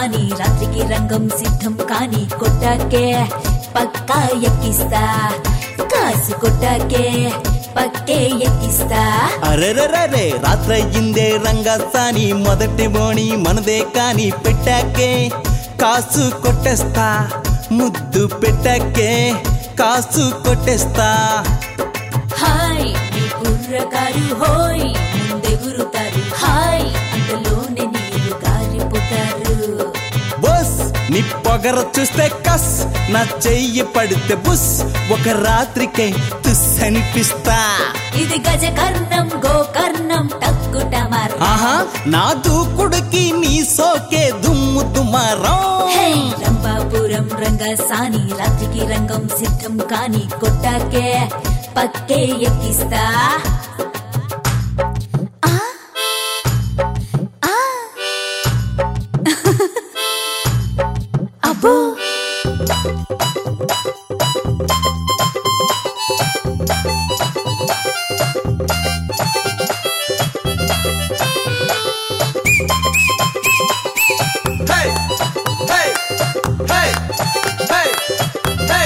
సాని రాత్రికి రంగం సిద్ధం కాని కొట్టాకే పక్కా ఎక్కిస్తా కాసు కొట్టాకే పక్కే ఎక్కిస్తా అరెరరే రాత్రయ్యిందే రంగసాని మొదటి మోణి మనదే కాని పెట్టాకే కాసు కొట్టేస్తా ముద్దు పెట్టాకే కాసు కొట్టేస్తా హాయ్ నీ కుర్రకారు హోయ్ ముందెగురుతారు హాయ్ అంతలోనే నీరు గారిపోతారు బస్ నీ పొగర చూస్తే కస్ నా చెయ్యి పడితే బుస్ ఒక రాత్రికై తుస్ అనిపిస్తా ఇది గజకర్ణం గోకర్ణం టక్కుటమర్ ఆహా నా దూకుడికి నీ సోకే దుమ్ము దుమారం హే రంభాపురం రంగసాని రాత్రికి రంగం సిద్ధం కాని కొట్టాకే పక్కే ఎక్కిస్తా ఆ, ఆ. అబ్బో Hey! Hey! Hey! Hey! Hey!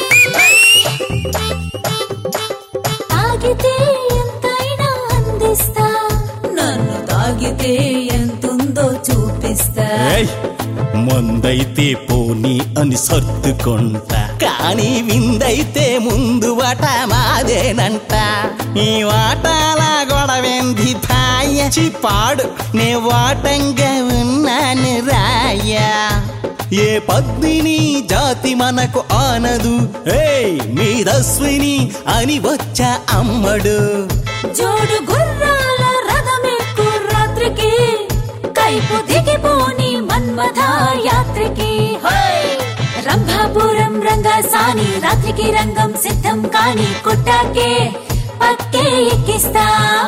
తాగితే ఎంతైనా అందిస్తా నన్ను తాగితే ఎంతుందో చూపిస్తా ఏయ్! మందైతే పోనీ అని సర్దుకుంటా కానీ విందైతే ముందు వాట మాదేనంట ఈ వాటాల గొడవేంది భాయ చిపాడు నే వాటంగా ఉన్నాను రాయా ఏ పద్మిని జాతి మనకు ఆనదు ఏయ్ మీరస్విని అని వచ్చా అమ్మడు జోడు గుర్రాల రథమెక్కు రాత్రికి కైపు దిగిపోని మన్మథ యాత్రికి హోయ్! రంభాపురం రంగసాని రాత్రికి రంగం సిద్ధం కాని కొట్టాకే పక్కే ఎక్కిస్తా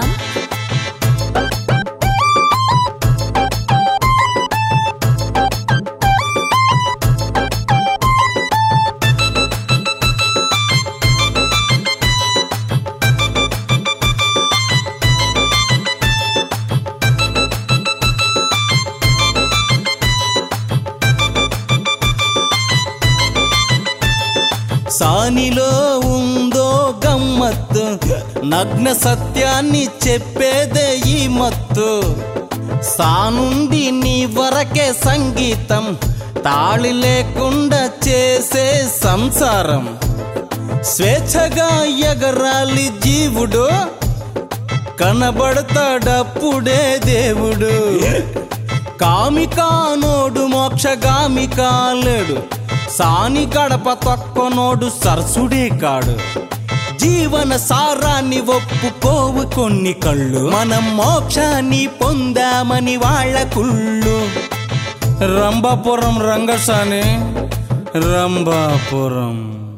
సానిలో ఉందో గమ్మత్తు నగ్న సత్యాన్ని చెప్పేదే ఈ మత్తు సానుండి నీ వరకే సంగీతం తాళి లేకుండా చేసే సంసారం స్వేచ్ఛగా ఎగరాలి జీవుడు కనబడతాడప్పుడే దేవుడు కామికానోడు మోక్షగామి కాలేడు సాని గడప తొక్కనోడు సరసుడే కాడు జీవన సారాన్ని ఒప్పుకోవు కొన్ని కళ్ళు మనం మోక్షాన్ని పొందామని వాళ్ళ కుళ్ళు రంభాపురం రంగసాని రంభాపురం